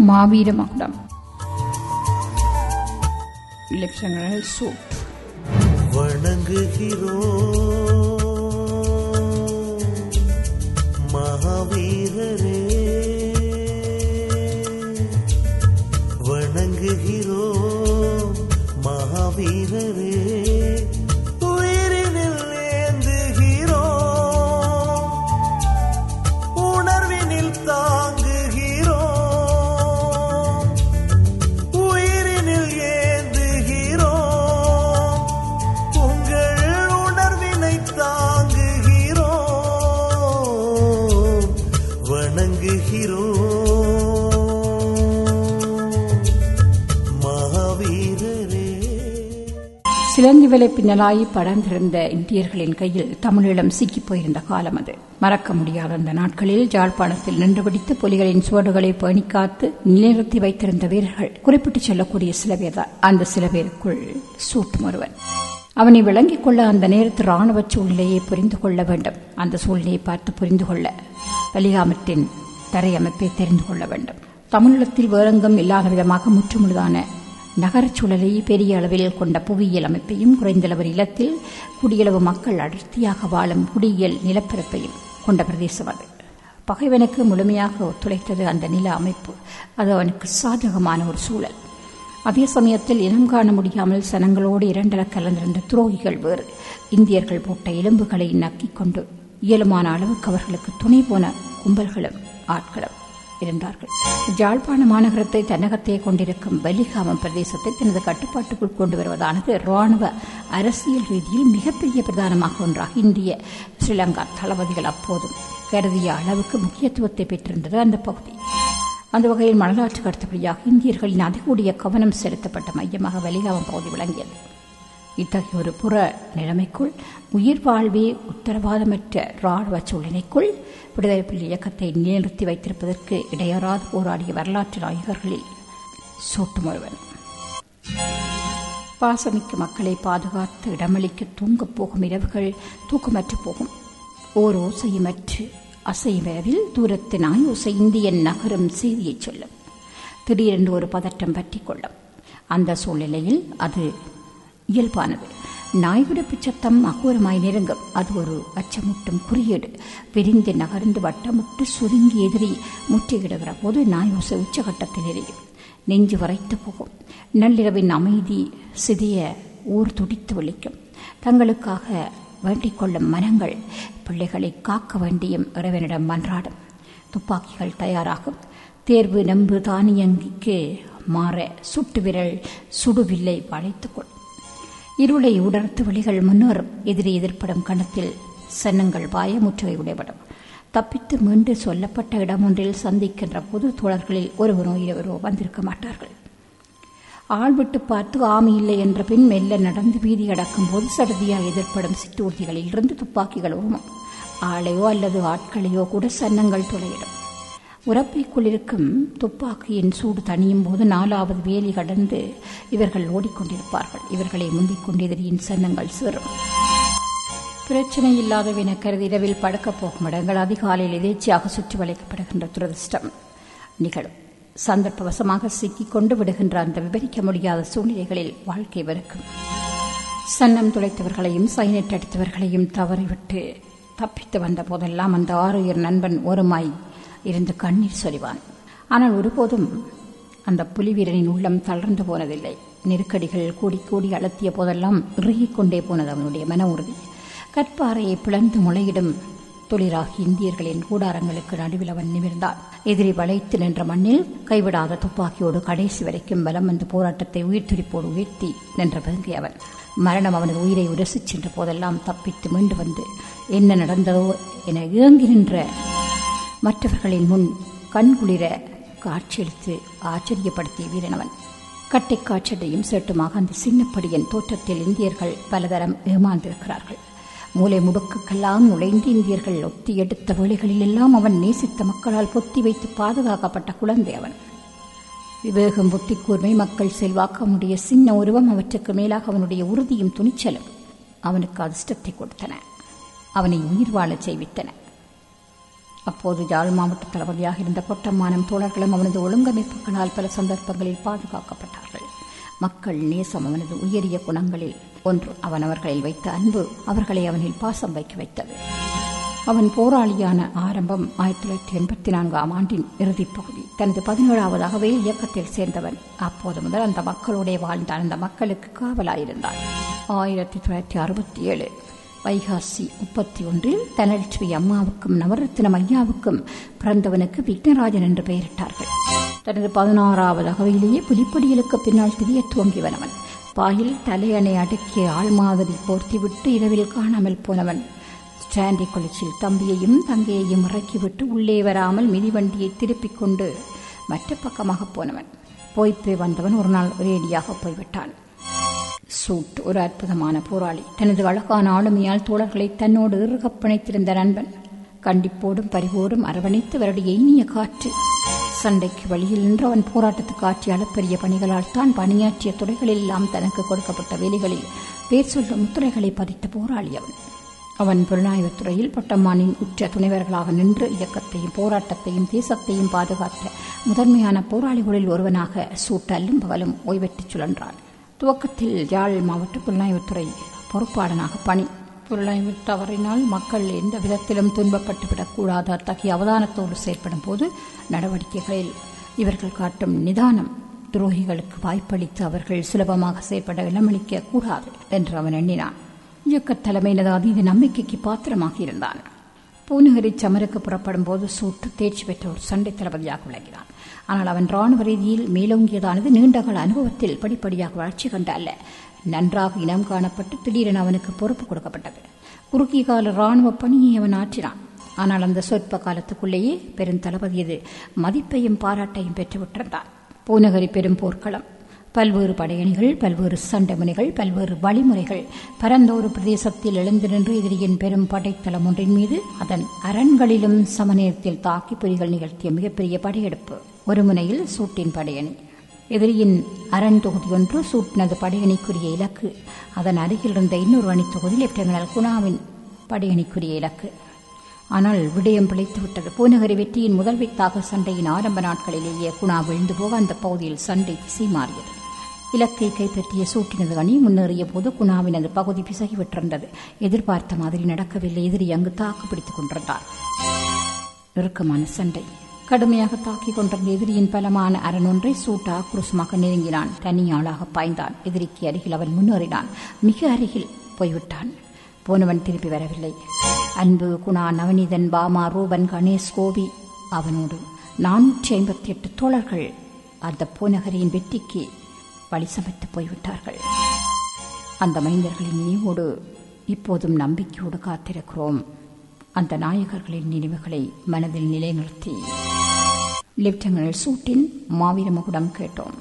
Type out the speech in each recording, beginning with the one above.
மாவீர மகுடம் இலட்சங்கள் சூட் வணங்குகிறோம் மகாவீரரே வணங்குகிறோம் மகாவீரரே உயிரினில் ஏந்துகிறோம் உணர்வினில் தாங்குகிறோம் உயிரினில் ஏந்துகிறோம் உங்கள் உணர்வினை தாங்குகிறோம் வணங்குகிறோம் மகாவீரரே சிலந்தி வலை பின்னலாய் படர்ந்திருந்த இந்தியர்களின் கையில் தமிழீழம் சிக்கிப் போயிருந்த காலம் அது மறக்க முடியாத அந்த நாட்களில் ஜாழ்ப்பாணத்தில் நின்று பிடித்து புலிகளின் சுவடுகளை பேணி காத்து நிலைநிறுத்தி வைத்திருந்த வீரர்கள் குறிப்பிட்டு சொல்லக்கூடிய சில பேர் தான் அந்த சில பேருக்குள் சூட்டும் ஒருவன் அவனை விளங்கிக் கொள்ள அந்த நேரத்து ராணுவ சூழ்நிலையை புரிந்து கொள்ள வேண்டும் அந்த சூழ்நிலையை பார்த்து புரிந்து கொள்ள பலிகாமத்தின் தரையமைப்பை தெரிந்து கொள்ள வேண்டும் தமிழீழத்தில் வேறெங்கும் இல்லாத விதமாக முற்றுமுழுதான நகரச் சூழலை பெரிய அளவில் கொண்ட புவியியல் அமைப்பையும் குறைந்தளவு நிலத்தில் குடியளவு மக்கள் அடர்த்தியாக வாழும் குடியியல் நிலப்பரப்பையும் கொண்ட பிரதேசம் அது பகைவனுக்கு முழுமையாக ஒத்துழைத்தது அந்த நில அமைப்பு அது அவனுக்கு சாதகமான ஒரு சூழல் அதே சமயத்தில் இனம் காண முடியாமல் சனங்களோடு இரண்டர கலந்திருந்த துரோகிகள் வேறு இந்தியர்கள் போட்ட எலும்புகளை நக்கிக் கொண்டு இயலுமான அளவுக்கு அவர்களுக்கு துணை போன கும்பல்களும் ஆட்களும் இருந்தார்கள் ஜாழ்ப்பாண மாநகரத்தை தன்னகத்தே கொண்டிருக்கும் பலிகாமம் பிரதேசத்தை தனது கட்டுப்பாட்டுக்குள் கொண்டு வருவதானது ராணுவ அரசியல் ரீதியில் மிகப்பெரிய பிரதானமாக ஒன்றாக இந்திய ஸ்ரீலங்கா தளபதிகள் அப்போதும் கருதிய அளவுக்கு முக்கியத்துவத்தை பெற்றிருந்தது அந்த பகுதி அந்த வகையில் மணலாற்றுக்கு அடுத்தபடியாக இந்தியர்களின் அதிகூடிய கவனம் செலுத்தப்பட்ட மையமாக வலிகாமம் பகுதி விளங்கியது இத்தகைய ஒரு புற நிலைமைக்குள் உயிர் வாழ்வே உத்தரவாதமற்ற ராணுவ சூழ்நிலைக்குள் விடுதலை புலி இயக்கத்தை நிலைநிறுத்தி வைத்திருப்பதற்கு இடையறாது போராடிய வரலாற்று நாயகர்களில் சூட்டும் ஒருவன் பாசமிக்க மக்களை பாதுகாத்து இடமளிக்க தூங்கப் போகும் இரவுகள் தூக்கமற்று போகும் ஓர் ஓசையுமற்று அசையும் இரவில் தூரத்து நாய் ஓசை இந்தியன் நகரும் செய்தியை சொல்லும் திடீரென்று ஒரு பதட்டம் பற்றிக் கொள்ளும் அந்த சூழ்நிலையில் அது இயல்பானது நாய்விடப்பு சத்தம் அகோரமாய் நெருங்கும் அது ஒரு அச்சமூட்டும் குறியீடு விரிந்து நகர்ந்து வட்டமிட்டு சுருங்கி எதிரி முற்றுகிடுகிற போது நாய் ஓசை உச்சகட்டத்தில் எரியும் நெஞ்சு வரைத்து போகும் நள்ளிரவின் அமைதி சிதைய ஊர் துடித்து விழிக்கும் தங்களுக்காக வேண்டிக் கொள்ளும் மனங்கள் பிள்ளைகளை காக்க வேண்டியும் இறைவனிடம் மன்றாடும் துப்பாக்கிகள் தயாராகும் தேர்வு நம்பு தானியங்கிக்கு மாற சுட்டு விரல் சுடுவில்லை வளைத்துக்கொள் இருளை உடர்த்து வழிகள் முன்னேறும் எதிரி எதிர்ப்படும் கணத்தில் சன்னங்கள் பாய முற்றுகை உடைபடும் தப்பித்து மீண்டு சொல்லப்பட்ட இடம் ஒன்றில் சந்திக்கின்ற பொது தோழர்களில் ஒருவரோ இருவரோ வந்திருக்க மாட்டார்கள் ஆள் விட்டு பார்த்து ஆமி இல்லை என்ற பின் மெல்ல நடந்து வீதி அடக்கும் போது சடுதியாக எதிர்ப்படும் சிற்றூர்திகளில் இருந்து துப்பாக்கிகள் ஓமம் ஆளையோ அல்லது ஆட்களையோ கூட சன்னங்கள் துளையிடும் உரப்பைக்குள் இருக்கும் துப்பாக்கியின் சூடு தணியும் போது நாலாவது வேலி கடந்து இவர்கள் ஓடிக்கொண்டிருப்பார்கள் இவர்களை முந்திக் கொண்டு எதிரியின் சன்னங்கள் சேரும் பிரச்சனை இல்லாதவென கருதி இரவில் படுக்கப் போகும் இடங்கள் அதிகாலையில் எதேச்சியாக சுற்றி வளைக்கப்படுகின்ற துரதிர்ஷ்டம் நிகழும் சந்தர்ப்பவசமாக சிக்கிக் கொண்டு விடுகின்ற அந்த விவரிக்க முடியாத சூழ்நிலைகளில் வாழ்க்கை வெறுக்கும் சன்னம் துளைத்தவர்களையும் சைனட் அடித்தவர்களையும் தவறிவிட்டு தப்பித்து வந்த போதெல்லாம் அந்த ஆறுயிர் நண்பன் ஒருமாய் இருந்து கண்ணீர் சொரிவான் ஆனால் ஒருபோதும் அந்த புலிவீரனின் உள்ளம் தளர்ந்து போனதில்லை நெருக்கடிகள் கூடி கூடி அழுத்திய போதெல்லாம் இறுகிக் கொண்டே போனது அவனுடைய மன உறுதி கற்பாறையை பிளந்து முளையிடும் தொழிலாகி இந்தியர்களின் கூடாரங்களுக்கு நடுவில் அவன் நிமிர்ந்தான் எதிரி வளைத்து நின்ற மண்ணில் கைவிடாத துப்பாக்கியோடு கடைசி வரைக்கும் பலம் வந்து போராட்டத்தை உயிர்த்துடிப்போடு உயர்த்தி நின்ற வேங்கை அவன் மரணம் அவனது உயிரை உரசிச் சென்ற போதெல்லாம் தப்பித்து மீண்டு வந்து என்ன நடந்ததோ என ஏங்கி நின்ற மற்றவர்களின் முன் கண்குளிர காட்சியளித்து ஆச்சரியப்படுத்திய வீரனவன் கட்டை காற்றடையும் சேட்டுமாக அந்த சின்னப்படியின் தோற்றத்தில் இந்தியர்கள் பலதரம் ஏமாந்திருக்கிறார்கள் மூளை முடுக்குக்கெல்லாம் நுழைந்து இந்தியர்கள் ஒத்தி எடுத்த வேளைகளில் எல்லாம் அவன் நேசித்த மக்களால் பொத்தி வைத்து பாதுகாக்கப்பட்ட குழந்தை அவன் விவேகம் புத்தி கூர்மை மக்கள் செல்வாக்கு அவனுடைய சின்ன உருவம் அவற்றுக்கு மேலாக அவனுடைய உறுதியும் துணிச்சலும் அவனுக்கு அதிர்ஷ்டத்தை கொடுத்தன அவனை உயிர் வாழச் செய்வித்தன அப்போது யாழ் மாவட்ட தளபதியாக இருந்த பொட்டம்மானம் தோழர்களும் அவனது ஒழுங்கமைப்புகளால் பல சந்தர்ப்பங்களில் பாதுகாக்கப்பட்டார்கள் மக்கள் நேசம் அவனது உயரிய குணங்களில் ஒன்று அவன் அவர்களில் வைத்த அன்பு அவர்களை அவனில் பாசம் வைக்க வைத்தது அவன் போராளியான ஆரம்பம் ஆயிரத்தி தொள்ளாயிரத்தி எண்பத்தி நான்காம் ஆண்டின் இறுதிப் பகுதி தனது பதினேழாவதாகவே இயக்கத்தில் சேர்ந்தவன் அப்போது முதல் அந்த மக்களோடே வாழ்ந்தான் அந்த மக்களுக்கு காவலாயிருந்தான் ஆயிரத்தி தொள்ளாயிரத்தி அறுபத்தி ஏழு வைகாசி முப்பத்தி ஒன்றில் தனலட்சுமி அம்மாவுக்கும் நவரத்தினம் ஐயாவுக்கும் பிறந்தவனுக்கு விக்னராஜன் என்று பெயரிட்டார்கள் தனது பதினாறாவது அகவையிலேயே புலிப்படியலுக்கு பின்னால் திரிய துவங்கியவனவன் பாயில் தலையணை அடுக்கிய ஆள் மாதிரி போர்த்திவிட்டு இரவில் காணாமல் போனவன் ஸ்டாண்டி கொளிச்சில் தம்பியையும் தங்கையையும் இறக்கிவிட்டு உள்ளே வராமல் மிதிவண்டியை திருப்பிக் கொண்டு மற்ற பக்கமாக போனவன் போய் போய் வந்தவன் ஒரு நாள் ஒரேடியாக போய்விட்டான் சூட் ஒரு அற்புதமான போராளி தனது அழகான ஆளுமையால் தோழர்களை தன்னோடு இறுகப் பிணைத்திருந்த நண்பன் கண்டிப்போடும் பரிவோடும் அரவணைத்து வருடைய இனிய காற்று சண்டைக்கு வழியில் நின்று அவன் போராட்டத்துக்கு ஆற்றிய அளப்பரிய பணிகளால் தான் பணியாற்றிய துறைகளில் எல்லாம் தனக்கு கொடுக்கப்பட்ட வேலைகளில் பேர் சொல்லும் முத்துரைகளை பதித்த போராளி அவன் அவன் புலனாய்வுத் துறையில் பொட்டம்மானின் உற்ற துணைவர்களாக நின்று இயக்கத்தையும் போராட்டத்தையும் தேசத்தையும் பாதுகாத்த முதன்மையான போராளிகளில் ஒருவனாக சூட்டல்லும் பகலும் ஓய்வெற்றுச் சுழன்றான் துவக்கத்தில் யாழ் மாவட்ட புலனாய்வுத்துறை பொறுப்பாளனாக பணி புலனாய்வு தவறினால் மக்கள் எந்த விதத்திலும் துன்பப்பட்டுவிடக்கூடாது அத்தகைய அவதானத்தோடு செயற்படும் போது நடவடிக்கைகளில் இவர்கள் காட்டும் நிதானம் துரோகிகளுக்கு வாய்ப்பளித்து அவர்கள் சுலபமாக செயற்பட இடமளிக்க கூடாது என்று அவன் எண்ணினான் இயக்கத் தலைமையினது அதீத நம்பிக்கைக்கு பாத்திரமாக இருந்தான் பூநகரி சமருக்கு புறப்படும் போது சூட்டு தேர்ச்சி பெற்ற ஒரு சண்டை தளபதியாக விளங்கினான் ஆனால் அவன் ராணுவ ரீதியில் மேலோங்கியதானது நீண்டகால அனுபவத்தில் படிப்படியாக வளர்ச்சி கண்ட அல்ல நன்றாக இனம் காணப்பட்டு திடீரென அவனுக்கு பொறுப்பு கொடுக்கப்பட்டது குறுகிய கால ராணுவ பணியை அவன் ஆற்றினான் ஆனால் அந்த சொற்ப காலத்துக்குள்ளேயே பெருந்தளபதியது மதிப்பையும் பாராட்டையும் பெற்றுவிட்டிருந்தான் பூநகரி பெரும் போர்க்களம் பல்வேறு படையணிகள் பல்வேறு சண்டைமுனைகள் பல்வேறு வழிமுறைகள் பரந்தோரு பிரதேசத்தில் எழுந்து நின்று எதிரியின் பெரும் படைத்தளம் ஒன்றின் மீது அதன் அரண்களிலும் சமநேரத்தில் தாக்கி புலிகள் நிகழ்த்திய மிகப்பெரிய படையெடுப்பு ஒரு முனையில் சூட்டின் படையணி எதிரியின் அரண் தொகுதி ஒன்று சூட்டினது படையணிக்குரிய இலக்கு அதன் அருகில் இருந்த இன்னொரு அணி தொகுதி லெப்டினல் குணாவின் படையணிக்குரிய இலக்கு ஆனால் விடயம் பிழைத்துவிட்டது பூநகரி வெற்றியின் முதல் வித்தாக சண்டையின் ஆரம்ப நாட்களிலேயே குணா விழுந்து போக அந்த பகுதியில் சண்டை திசை மாறியது இலக்கை கைப்பற்றிய சூட்டினது அணி முன்னேறிய போது குணாவினது பகுதி பிசகிவிட்டிருந்தது எதிர்பார்த்த மாதிரி நடக்கவில்லை எதிரி அங்கு தாக்கு பிடித்துக் கொண்டிருந்தார் நெருக்கமான சண்டை கடுமையாக தாக்கிக் கொண்டிருந்த எதிரியின் பலமான அரண்ஒன்றை சூட்டா குருசமாக நெருங்கினான் தனியாளாக பாய்ந்தான் எதிரிக்கு அருகில் அவன் முன்னேறினான் மிக அருகில் போய்விட்டான் போனவன் திருப்பி வரவில்லை அன்பு குணா நவநீதன் பாமா ரூபன் கணேஷ் கோபி அவனோடு நானூற்றி ஐம்பத்தி எட்டு தோழர்கள் அந்த பூநகரியின் வெற்றிக்கு வழி சமைத்து போய்விட்டார்கள் அந்த மைந்தர்களின் நினைவோடு இப்போதும் நம்பிக்கையோடு காத்திருக்கிறோம் அந்த நாயகர்களின் நினைவுகளை மனதில் நிலைநிறுத்தி லெப்டினல் சூட்டின் மாவீர முகுடம் கேட்டோம்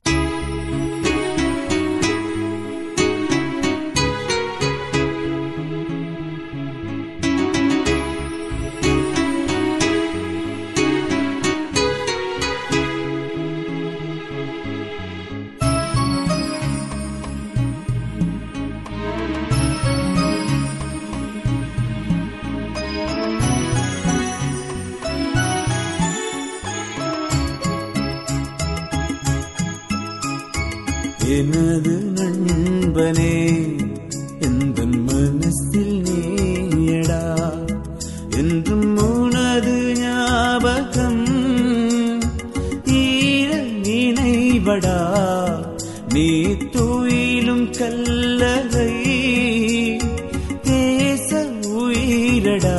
எனது நண்பனே எந்த மனசில் நீயடா என்றும் உனது ஞாபகம் ஈர நினைவடா நீ துயிலும் கல்லறை தேச உயிரடா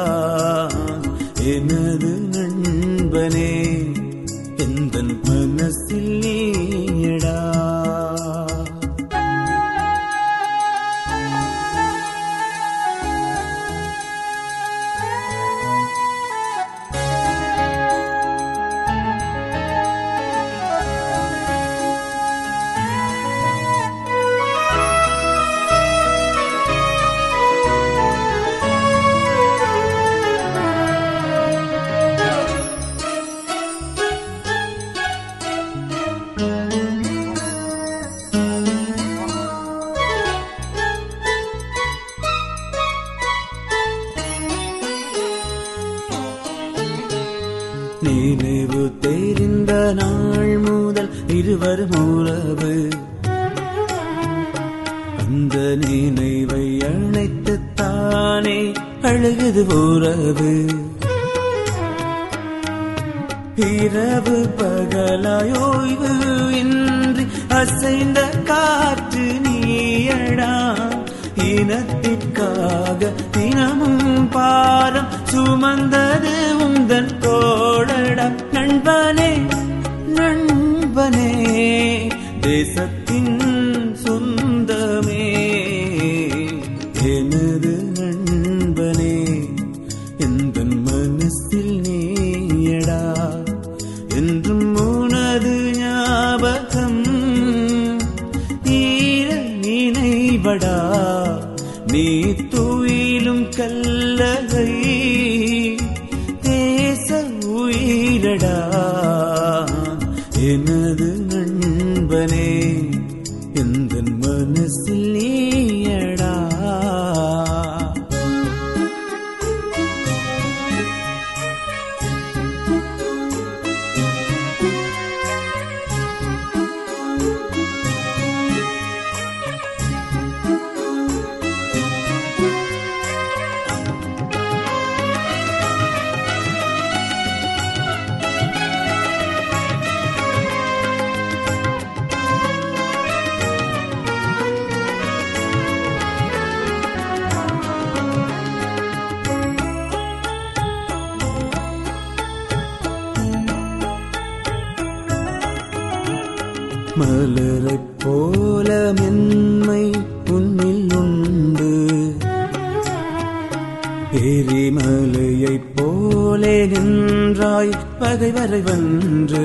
எனது நண்பனே எந்த மனசில் நீயடா நினைவு தெரிந்த நாள் முதல் இருவரும் உறவு அந்த நினைவை அணைத்து தானே அழுகுது உறவு இரவு பகலாயோய்வு இன்றி அசைந்த காற்று நீயடா இனத்திற்காக தினமும் பாரம் சுமந்தது உந்தன் தோழடா நண்பனே நண்பனே தேசத்தின் சொந்தமே எனது நண்பனே எந்த மனசில் நீயடா என்றும் உனது ஞாபகம் ஈர நினைவடா நீ துயிலும் கல்லகை தேச உயிரடா எனது நண்பனே எந்த மனசில் நீயடா மலரைப் போல மென்மை உன்னில் உண்டு எரிமலையைப் போலே நின்றாய் பகைவரை வென்று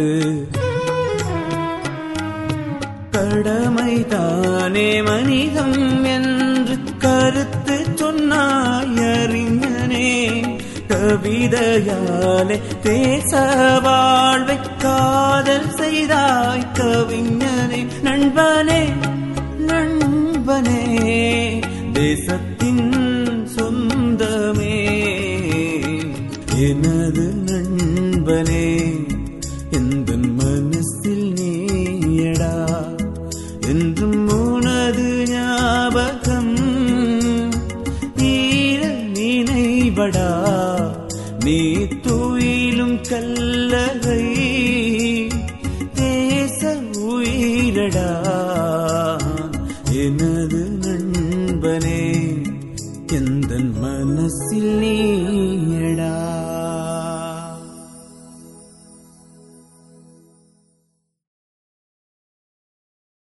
கடமை தானே மனிதம் என்று கருத்து சொன்னாய் அறிஞனே கவிதையாலே தேச வாழ்வை காதல் செய்தாய் கவிஞனே நண்பனே நண்பனே தேசத்தின் சொந்தமே எனது நண்பனே எந்த மனசில் நீயடா என்றும் உனது ஞாபகம் ஈர நினைவடா நீ துயிலும் கல்லகை தேச உயிரடா எனது நண்பனே எந்த மனசில் நீயடா